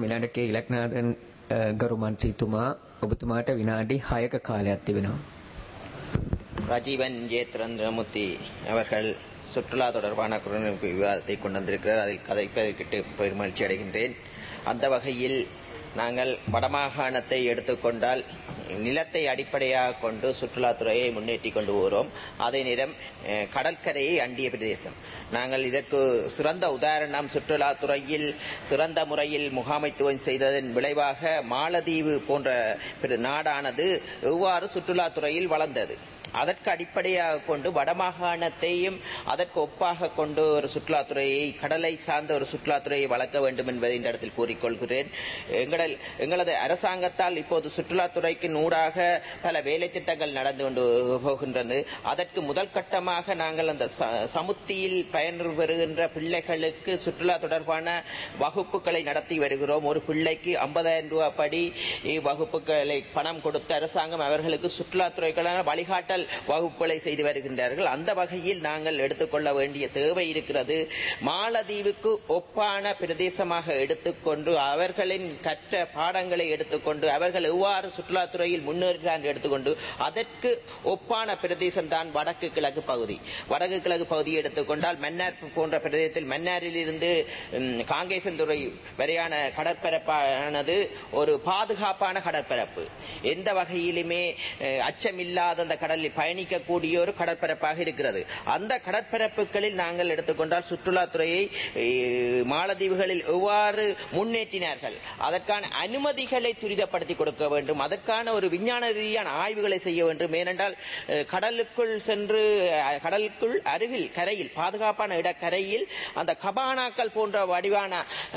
විනාඩකේ ඉලක්නාදන් ගරු මන්ත්‍රීතුමා ඔබතුමාට විනාඩි 6ක කාලයක් තිබෙනවා. ராஜீவன் ஜெயத்ரந்திரமூர்த்தி அவர்கள் சுற்றுலா தொடர்பான குறுநிப்பு விவாதத்தை கொண்டு வந்திருக்கிறார் அதில் கதைப்பதற்கிட்டு பெருமகிழ்ச்சி அடைகின்றேன் அந்த வகையில் நாங்கள் வடமாகாணத்தை எடுத்துக்கொண்டால் நிலத்தை அடிப்படையாக கொண்டு சுற்றுலாத்துறையை முன்னேற்றி கொண்டு வருகிறோம் அதே நேரம் அஹ், கடற்கரையை அண்டிய பிரதேசம் நாங்கள் இதற்கு சிறந்த உதாரணம் சுற்றுலாத்துறையில் சிறந்த முறையில் முகாமைத்துவம் செய்ததன் விளைவாக மாலத்தீவு போன்ற பிற நாடானது எவ்வாறு சுற்றுலாத்துறையில் வளர்ந்தது அதற்கு அடிப்படையாக கொண்டு வடமாகாணத்தையும் அதற்கு ஒப்பாக கொண்டு ஒரு சுற்றுலாத்துறையை கடலை சார்ந்த ஒரு சுற்றுலாத்துறையை வளர்க்க வேண்டும் என்பதை இந்த இடத்தில் கூறிக்கொள்கிறேன் எங்களது எங்களது அரசாங்கத்தால் இப்போது சுற்றுலாத்துறைக்கு ஊடாக பல வேலை திட்டங்கள் நடந்து கொண்டு போகின்றது அதற்கு முதல் கட்டமாக நாங்கள் அந்த ச- சமுத்தியில் பயன் பெறுகின்ற பிள்ளைகளுக்கு சுற்றுலா தொடர்பான வகுப்புகளை நடத்தி வருகிறோம் ஒரு பிள்ளைக்கு ஐம்பதாயிரம் ரூபாய் படி வகுப்புகளை பணம் கொடுத்த அரசாங்கம் அவர்களுக்கு சுற்றுலாத்துறைக்கான வழிகாட்டல் வகுப்புகளை செய்து வருகின்றார்கள் அந்த வகையில் நாங்கள் எடுத்துக்கொள்ள வேண்டிய தேவை இருக்கிறது மாலத்தீவுக்கு ஒப்பான பிரதேசமாக எடுத்துக்கொண்டு அவர்களின் கற்ற பாடங்களை எடுத்துக்கொண்டு அவர்கள் எவ்வாறு சுற்றுலாத்துறையில் முன்னேறுகிறார் என்று எடுத்துக்கொண்டு அதற்கு ஒப்பான பிரதேசம் தான் வடக்கு கிழக்கு பகுதி வடக்கு கிழக்கு பகுதியை எடுத்துக்கொண்டால் மன்னார் போன்ற பிரதேசத்தில் மன்னாரில் இருந்து ம், காங்கேசன்துறை வரையான கடற்பரப்பானது ஒரு பாதுகாப்பான கடற்பரப்பு எந்த வகையிலுமே அஹ், அச்சமில்லாத அந்த கடலில் பயணிக்கக்கூடிய ஒரு கடற்பரப்பாக இருக்கிறது அந்த கடற்பரப்புகளில் நாங்கள் எடுத்துக்கொண்டால் சுற்றுலாத்துறையை அஹ், மாலத்தீவுகளில் எவ்வாறு முன்னேற்றினார்கள் அதற்கான அனுமதிகளை துரிதப்படுத்தி கொடுக்க வேண்டும் அதற்கான ஒரு விஞ்ஞான ரீதியான ஆய்வுகளை செய்ய வேண்டும் ஏனென்றால் அஹ், கடலுக்குள் சென்று அஹ், கடலுக்குள் அருகில் கரையில் பாதுகாப்பான இடக்கரையில் அந்த கபானாக்கள் போன்ற வடிவான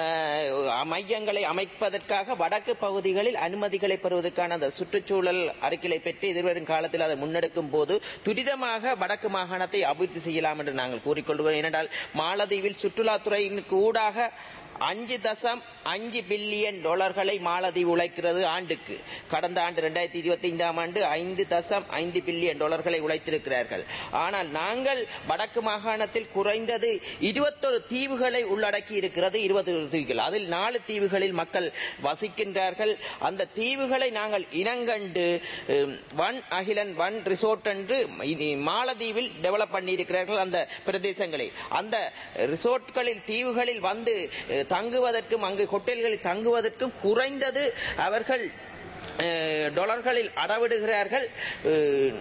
அஹ், மையங்களை அமைப்பதற்காக வடக்கு பகுதிகளில் அனுமதிகளை பெறுவதற்கான அந்த சுற்றுச்சூழல் அறிக்கையை பெற்று எதிர்வரும் காலத்தில் அதை முன்னெடுக்கும் போது துரிதமாக வடக்கு மாகாணத்தை அபிவிருத்தி செய்யலாம் என்று நாங்கள் கூறிக்கொள்வோம் ஏனென்றால் மாலத்தீவில் சுற்றுலாத்துறையினுக்கு ஊடாக அஞ்சு தசம் அஞ்சு பில்லியன் டாலர்களை மாலத்தீவு உழைக்கிறது ஆண்டுக்கு கடந்த ஆண்டு இரண்டாயிரத்தி இருபத்தி ஐந்தாம் ஆண்டு ஐந்து தசம் ஐந்து பில்லியன் டாலர்களை உழைத்திருக்கிறார்கள் ஆனால் நாங்கள் வடக்கு மாகாணத்தில் குறைந்தது இருபத்தொரு தீவுகளை உள்ளடக்கி இருக்கிறது இருபது தீவுகள் அதில் நாலு தீவுகளில் மக்கள் வசிக்கின்றார்கள் அந்த தீவுகளை நாங்கள் இனங்கண்டு உம், வன் அகிலன் வன் ரிசோர்ட் என்று இது மாலத்தீவில் டெவலப் பண்ணியிருக்கிறார்கள் அந்த பிரதேசங்களை அந்த ரிசோர்ட்களில் தீவுகளில் வந்து அஹ், தங்குவதற்கும் அங்கு ஹோட்டல்களில் தங்குவதற்கும் குறைந்தது அவர்கள் அஹ், டாலர்களில் அறவிடுகிறார்கள் அஹ்,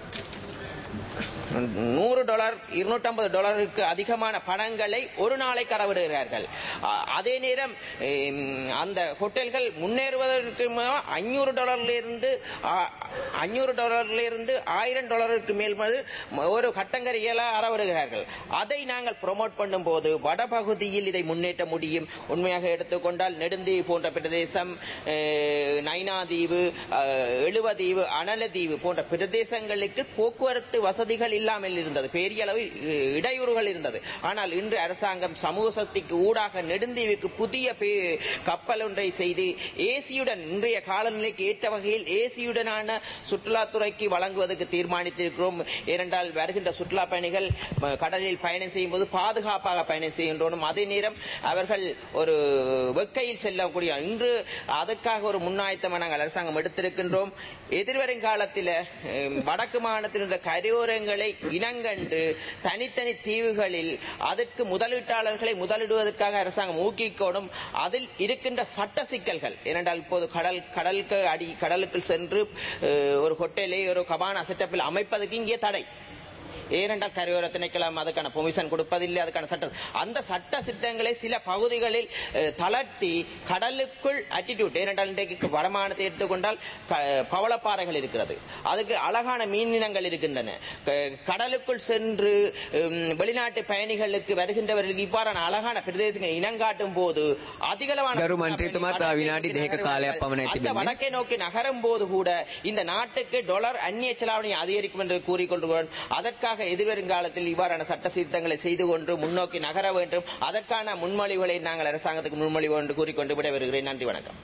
நூறு டாலர் இருநூற்றம்பது டாலருக்கு அதிகமான பணங்களை ஒரு நாளைக்கு அறவிடுகிறார்கள் அ- அதே நேரம் ஹம், அந்த ஹோட்டல்கள் முன்னேறுவதற்கு அஞ்சூறு டாலர்ல இருந்து அஞ்சூறு டாலர்ல இருந்து ஆயிரம் டாலருக்கு மேல் மது ஒரு கட்டங்கரையில அறவிடுகிறார்கள் அதை நாங்கள் ப்ரோமோட் பண்ணும்போது வடபகுதியில் இதை முன்னேற்ற முடியும் உண்மையாக எடுத்துக்கொண்டால் நெடுந்தீவு போன்ற பிரதேசம் அஹ், நைனாதீவு அஹ், எழுவதீவு அனலதீவு போன்ற பிரதேசங்களுக்கு போக்குவரத்து வசதிகள் இல்லாமல் இருந்தது பெரிய அளவு அஹ், இடையூறுகள் இருந்தது ஆனால் இன்று அரசாங்கம் சமூக சக்திக்கு ஊடாக நெடுந்தீவுக்கு புதிய பே- கப்பல் ஒன்றை செய்து ஏசியுடன் இன்றைய காலநிலைக்கு ஏற்ற வகையில் ஏசியுடனான சுற்றுலாத்துறைக்கு வழங்குவதற்கு தீர்மானித்திருக்கிறோம் ஏனென்றால் வருகின்ற சுற்றுலா பயணிகள் ம, கடலில் பயணம் செய்யும் போது பாதுகாப்பாக பயணம் செய்கின்றோம் அதே நேரம் அவர்கள் ஒரு வெக்கையில் செல்லக்கூடிய இன்று அதற்காக ஒரு முன்னாயத்தமாக நாங்கள் அரசாங்கம் எடுத்திருக்கின்றோம் எதிர்வரும் காலத்தில் அஹ், வடக்கு மாநிலத்தில் உள்ள கரையோரங்களை இனங்கண்டு தனித்தனி தீவுகளில் அதற்கு முதலீட்டாளர்களை முதலிடுவதற்காக அரசாங்கம் ஊக்கிக்கோடும் அதில் இருக்கின்ற சட்ட சிக்கல்கள் ஏனென்றால் இப்போது கடல் கடலுக்கு அடி கடலுக்குள் சென்று அஹ், ஒரு ஹோட்டலை ஒரு கபானா செட்டப்பில் அமைப்பதற்கு இங்கே தடை ஏனென்றால் கரையோர திணைக்களம் அதுக்கான பெர்மிஷன் கொடுப்பதில்லை அதுக்கான சட்டம் அந்த சட்ட சிட்டங்களை சில பகுதிகளில் அஹ், தளர்த்தி கடலுக்குள் அட்டிடியூட் ஏனென்றால் இன்றைக்கு வருமானத்தை எடுத்துக்கொண்டால் க- பவளப்பாறைகள் இருக்கிறது அதுக்கு அழகான மீனினங்கள் இருக்கின்றன க- கடலுக்குள் சென்று உம், வெளிநாட்டு பயணிகளுக்கு வருகின்றவர்களுக்கு இவ்வாறான அழகான பிரதேசங்களை இனங்காட்டும் போது அதிகளவான ගරු මන්ත්‍රීතුමා තව විනාඩි දෙකක කාලයක් පමණයි அந்த තිබෙන්නේ. வடக்கை நோக்கி நகரும் போது கூட இந்த நாட்டுக்கு டாலர் அந்நிய செலாவணி அதிகரிக்கும் என்று கூறிக்கொள்கிறோம் அதற்காக எதிர்வரும் காலத்தில் இவ்வாறான சட்ட சீர்திருத்தங்களை செய்து கொண்டு முன்னோக்கி நகர வேண்டும் அதற்கான முன்மொழிவுகளை நாங்கள் அரசாங்கத்துக்கு முன்மொழிவு என்று கூறிக்கொண்டு விடைபெறுகிறேன் நன்றி வணக்கம்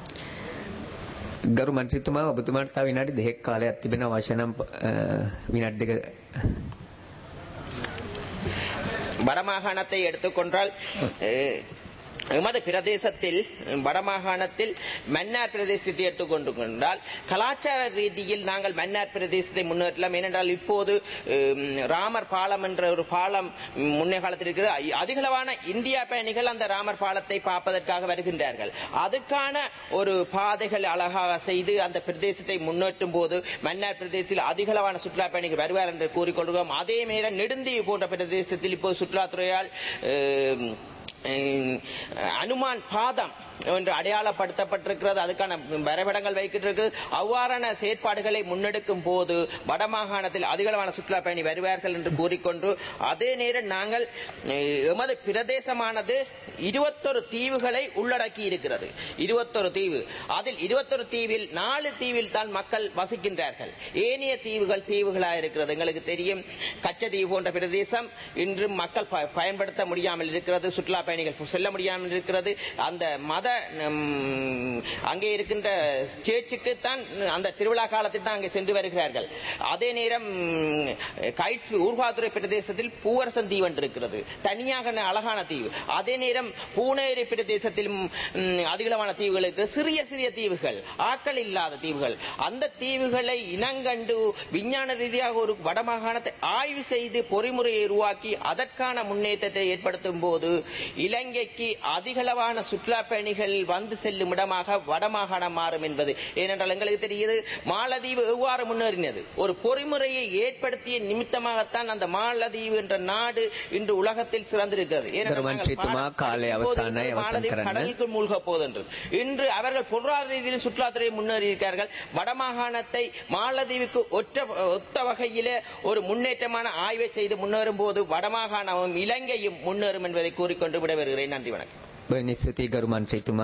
ගරු මන්ත්‍රීතුමා ඔබතුමාට තව විනාඩි දෙකක් කාලයක් තිබෙනවා අවශ්‍ය නම් අ, විනාඩි දෙක வடமாகாணத்தை எடுத்துக்கொண்டால் அஹ், எமது பிரதேசத்தில் வடமாகாணத்தில் மன்னார் பிரதேசத்தை எடுத்துக்கொண்டு கொண்டால் கலாச்சார ரீதியில் நாங்கள் மன்னார் பிரதேசத்தை முன்னேற்றலாம் ஏனென்றால் இப்போது உம், ராமர் பாலம் என்ற ஒரு பாலம் உம், முன்னைய காலத்தில் இருக்கிற அதிகளவான இந்தியா பயணிகள் அந்த ராமர் பாலத்தை பார்ப்பதற்காக வருகின்றார்கள் அதுக்கான ஒரு பாதைகள் அழகாக செய்து அந்த பிரதேசத்தை முன்னேற்றும் போது மன்னார் பிரதேசத்தில் அதிகளவான சுற்றுலா பயணிகள் வருவார் என்று கூறிக்கொள்கிறோம் அதே நேரம் நெடுந்தீவு போன்ற பிரதேசத்தில் இப்போது சுற்றுலாத்துறையால் உம், உம், அனுமான் பாதம் என்று அடையாளப்படுத்தப்பட்டிருக்கிறது அதுக்கான வரைபடங்கள் வைக்கிட்டு அவ்வாறான செயற்பாடுகளை முன்னெடுக்கும் போது வடமாகாணத்தில் அதிகளவான சுற்றுலா பயணி வருவார்கள் என்று கூறிக்கொண்டு அதே நேரம் நாங்கள் அஹ், எமது பிரதேசமானது இருபத்தொரு தீவுகளை உள்ளடக்கி இருக்கிறது இருபத்தொரு தீவு அதில் இருபத்தொரு தீவில் நாலு தீவில் தான் மக்கள் வசிக்கின்றார்கள் ஏனைய தீவுகள் தீவுகளாக இருக்கிறது எங்களுக்கு தெரியும் கச்சதீவு போன்ற பிரதேசம் இன்றும் மக்கள் ப- பயன்படுத்த முடியாமல் இருக்கிறது சுற்றுலா பயணிகள் செல்ல முடியாமல் இருக்கிறது அந்த மத ம், அங்கே இருக்கின்ற சேர்ச்சுக்கு தான் அந்த திருவிழா காலத்தில் தான் அங்கே சென்று வருகிறார்கள் அதே நேரம் ம், கைட்ஸ் ஊர்காதுறை பிரதேசத்தில் பூவரசன் தீவு என்று இருக்கிறது தனியாக அழகான தீவு அதே நேரம் பூனேரி பிரதேசத்திலும் ம், அதிகளவான தீவுகள் இருக்கு சிறிய சிறிய தீவுகள் ஆட்கள் இல்லாத தீவுகள் அந்த தீவுகளை இனங்கண்டு விஞ்ஞான ரீதியாக ஒரு வடமாகாணத்தை ஆய்வு செய்து பொறிமுறையை உருவாக்கி அதற்கான முன்னேற்றத்தை ஏற்படுத்தும் போது இலங்கைக்கு அதிகளவான சுற்றுலா பயணிகள் வந்து செல்லும் இடமாக வடமாகாணம் மாறும் என்பது ஏனென்றால் எங்களுக்கு தெரியுது மாலதீவு எவ்வாறு முன்னேறினது ஒரு பொறிமுறையை ஏற்படுத்திய நிமித்தமாகத்தான் அந்த மாலதீவு என்ற நாடு இன்று உலகத்தில் சிறந்திருக்கிறது ஏனென்றால் கருமன் நாங்கள் ஸ்ரீத்துமா, பாட- காலை இப்போது அவசான இருக்கிற அவசான் மாலதீவு கரන්න. கடலுக்கு மூழ்க போதென்றது இன்று அவர்கள் பொருளாதார ரீதியில் சுற்றுலாத்துறை முன்னேறி இருக்கிறார்கள் வடமாகாணத்தை மாலதீவுக்கு ஒற்ற ஒத்த வகையிலே ஒரு முன்னேற்றமான ஆய்வை செய்து முன்னேறும் போது வடமாகாணமும் இலங்கையும் முன்னேறும் என்பதை கூறிக்கொண்டு விடைபெறுகிறேன் நன்றி வணக்கம் බොහොම ස්තුතියි ගරු මන්ත්‍රීතුමා